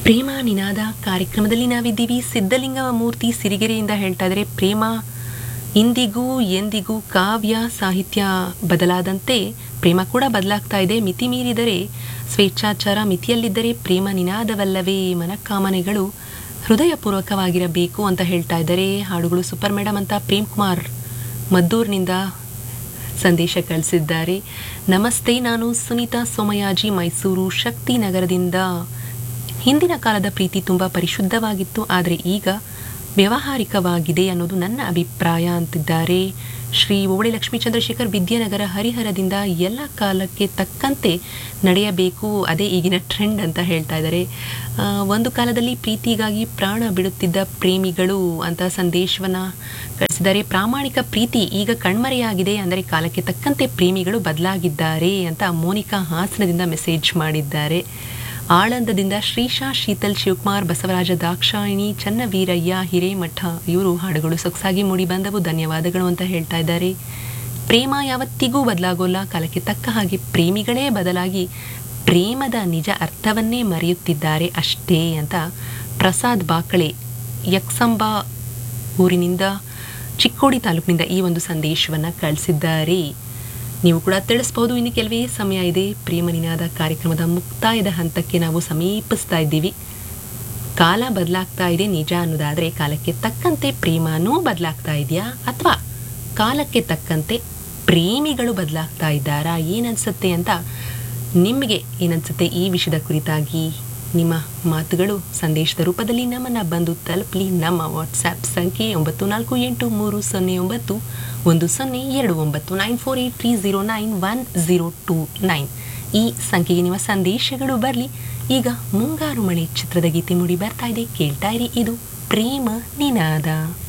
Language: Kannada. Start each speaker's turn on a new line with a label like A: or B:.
A: ಪ್ರೇಮ ನಿನಾದ ಕಾರ್ಯಕ್ರಮದಲ್ಲಿ ನಾವಿದ್ದೀವಿ ಸಿದ್ಧಲಿಂಗ ಮೂರ್ತಿ ಸಿರಿಗೆರೆಯಿಂದ ಹೇಳ್ತಾ ಇದ್ದಾರೆ ಪ್ರೇಮ ಇಂದಿಗೂ ಎಂದಿಗೂ ಕಾವ್ಯ ಸಾಹಿತ್ಯ ಬದಲಾದಂತೆ ಪ್ರೇಮ ಕೂಡ ಬದಲಾಗ್ತಾ ಇದೆ ಮಿತಿ ಮೀರಿದರೆ ಸ್ವೇಚ್ಛಾಚಾರ ಮಿತಿಯಲ್ಲಿದ್ದರೆ ಪ್ರೇಮ ನಿನಾದವಲ್ಲವೇ ಮನಕಾಮನೆಗಳು ಹೃದಯಪೂರ್ವಕವಾಗಿರಬೇಕು ಅಂತ ಹೇಳ್ತಾ ಇದ್ದಾರೆ ಹಾಡುಗಳು ಸೂಪರ್ ಮೇಡಮ್ ಅಂತ ಪ್ರೇಮ್ ಕುಮಾರ್ ಮದ್ದೂರಿನಿಂದ ಸಂದೇಶ ಕಳಿಸಿದ್ದಾರೆ ನಮಸ್ತೆ ನಾನು ಸುನೀತಾ ಸೋಮಯಾಜಿ ಮೈಸೂರು ಶಕ್ತಿ ನಗರದಿಂದ ಹಿಂದಿನ ಕಾಲದ ಪ್ರೀತಿ ತುಂಬ ಪರಿಶುದ್ಧವಾಗಿತ್ತು ಆದರೆ ಈಗ ವ್ಯಾವಹಾರಿಕವಾಗಿದೆ ಅನ್ನೋದು ನನ್ನ ಅಭಿಪ್ರಾಯ ಅಂತಿದ್ದಾರೆ ಶ್ರೀ ಓವಳೆ ಲಕ್ಷ್ಮೀ ಚಂದ್ರಶೇಖರ್ ವಿದ್ಯಾನಗರ ಹರಿಹರದಿಂದ ಎಲ್ಲ ಕಾಲಕ್ಕೆ ತಕ್ಕಂತೆ ನಡೆಯಬೇಕು ಅದೇ ಈಗಿನ ಟ್ರೆಂಡ್ ಅಂತ ಹೇಳ್ತಾ ಇದ್ದಾರೆ ಆ, ಒಂದು ಕಾಲದಲ್ಲಿ ಪ್ರೀತಿಗಾಗಿ ಪ್ರಾಣ ಬಿಡುತ್ತಿದ್ದ ಪ್ರೇಮಿಗಳು ಅಂತ ಸಂದೇಶವನ್ನು ಕಳಿಸಿದ್ದಾರೆ ಪ್ರಾಮಾಣಿಕ ಪ್ರೀತಿ ಈಗ ಕಣ್ಮರೆಯಾಗಿದೆ ಅಂದರೆ ಕಾಲಕ್ಕೆ ತಕ್ಕಂತೆ ಪ್ರೇಮಿಗಳು ಬದಲಾಗಿದ್ದಾರೆ ಅಂತ ಮೋನಿಕಾ ಹಾಸನದಿಂದ ಮೆಸೇಜ್ ಮಾಡಿದ್ದಾರೆ ಆಳಂದದಿಂದ ಶ್ರೀಶಾ ಶೀತಲ್ ಶಿವಕುಮಾರ್ ಬಸವರಾಜ ದಾಕ್ಷಾಯಿಣಿ ಚನ್ನವೀರಯ್ಯ ಹಿರೇಮಠ ಇವರು ಹಾಡುಗಳು ಸೊಗಸಾಗಿ ಮೂಡಿ ಬಂದವು ಧನ್ಯವಾದಗಳು ಅಂತ ಹೇಳ್ತಾ ಇದ್ದಾರೆ ಪ್ರೇಮ ಯಾವತ್ತಿಗೂ ಬದಲಾಗೋಲ್ಲ ಕಾಲಕ್ಕೆ ತಕ್ಕ ಹಾಗೆ ಪ್ರೇಮಿಗಳೇ ಬದಲಾಗಿ ಪ್ರೇಮದ ನಿಜ ಅರ್ಥವನ್ನೇ ಮರೆಯುತ್ತಿದ್ದಾರೆ ಅಷ್ಟೇ ಅಂತ ಪ್ರಸಾದ್ ಬಾಕಳೆ ಯಕ್ಸಂಬ ಊರಿನಿಂದ ಚಿಕ್ಕೋಡಿ ತಾಲೂಕಿನಿಂದ ಈ ಒಂದು ಸಂದೇಶವನ್ನು ಕಳಿಸಿದ್ದಾರೆ ನೀವು ಕೂಡ ತಿಳಿಸ್ಬೋದು ಇನ್ನು ಕೆಲವೇ ಸಮಯ ಇದೆ ಪ್ರೇಮ ನಿನಾದ ಕಾರ್ಯಕ್ರಮದ ಮುಕ್ತಾಯದ ಹಂತಕ್ಕೆ ನಾವು ಸಮೀಪಿಸ್ತಾ ಇದ್ದೀವಿ ಕಾಲ ಬದಲಾಗ್ತಾ ಇದೆ ನಿಜ ಅನ್ನೋದಾದರೆ ಕಾಲಕ್ಕೆ ತಕ್ಕಂತೆ ಪ್ರೇಮನೂ ಬದಲಾಗ್ತಾ ಇದೆಯಾ ಅಥವಾ ಕಾಲಕ್ಕೆ ತಕ್ಕಂತೆ ಪ್ರೇಮಿಗಳು ಬದಲಾಗ್ತಾ ಇದ್ದಾರಾ ಏನನ್ಸುತ್ತೆ ಅಂತ ನಿಮಗೆ ಏನನ್ಸುತ್ತೆ ಈ ವಿಷಯದ ಕುರಿತಾಗಿ ನಿಮ್ಮ ಮಾತುಗಳು ಸಂದೇಶದ ರೂಪದಲ್ಲಿ ನಮ್ಮನ್ನು ಬಂದು ತಲುಪಲಿ ನಮ್ಮ ವಾಟ್ಸ್ಆ್ಯಪ್ ಸಂಖ್ಯೆ ಒಂಬತ್ತು ನಾಲ್ಕು ಎಂಟು ಮೂರು ಸೊನ್ನೆ ಒಂಬತ್ತು ಒಂದು ಸೊನ್ನೆ ಎರಡು ಒಂಬತ್ತು nine four eight three zero nine one zero two nine ಈ ಸಂಖ್ಯೆಗೆ ನಿಮ್ಮ ಸಂದೇಶಗಳು ಬರಲಿ ಈಗ ಮುಂಗಾರು ಮಳೆ ಚಿತ್ರದ ಗೀತೆ ಮೂಡಿ ಬರ್ತಾ ಇದೆ ಕೇಳ್ತಾ ಇರಿ ಇದು ಪ್ರೇಮ ನಿನಾದ